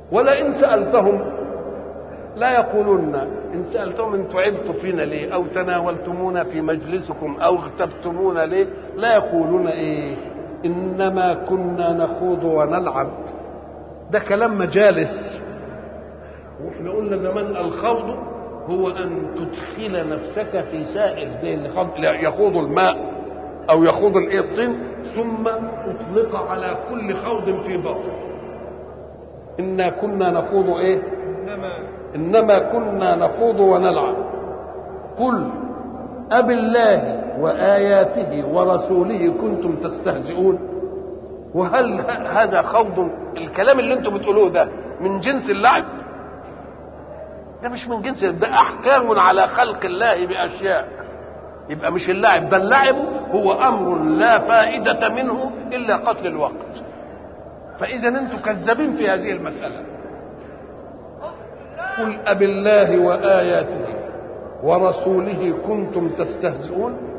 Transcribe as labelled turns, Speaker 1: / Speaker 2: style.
Speaker 1: ولئن سألتهم لا يقولون إن سألتهم إن تعبتوا فينا ليه أو تناولتمونا في مجلسكم أو اغتبتمونا ليه لا يقولون إيه إنما كنا نخوض ونلعب ده كلام مجالس واحنا قلنا زمان الخوض هو ان تدخل نفسك في سائل زي اللي يخوض الماء او يخوض الايه الطين ثم اطلق على كل خوض في باطل انا كنا نخوض ايه
Speaker 2: إنما
Speaker 1: انما كنا نخوض ونلعب قل أب الله وآياته ورسوله كنتم تستهزئون وهل ه- هذا خوض الكلام اللي انتم بتقولوه ده من جنس اللعب ده مش من جنس ده احكام على خلق الله باشياء يبقى مش اللعب ده اللعب هو امر لا فائده منه الا قتل الوقت فاذا انتم كذابين في هذه المساله قل أب الله وآياته ورسوله كنتم تستهزئون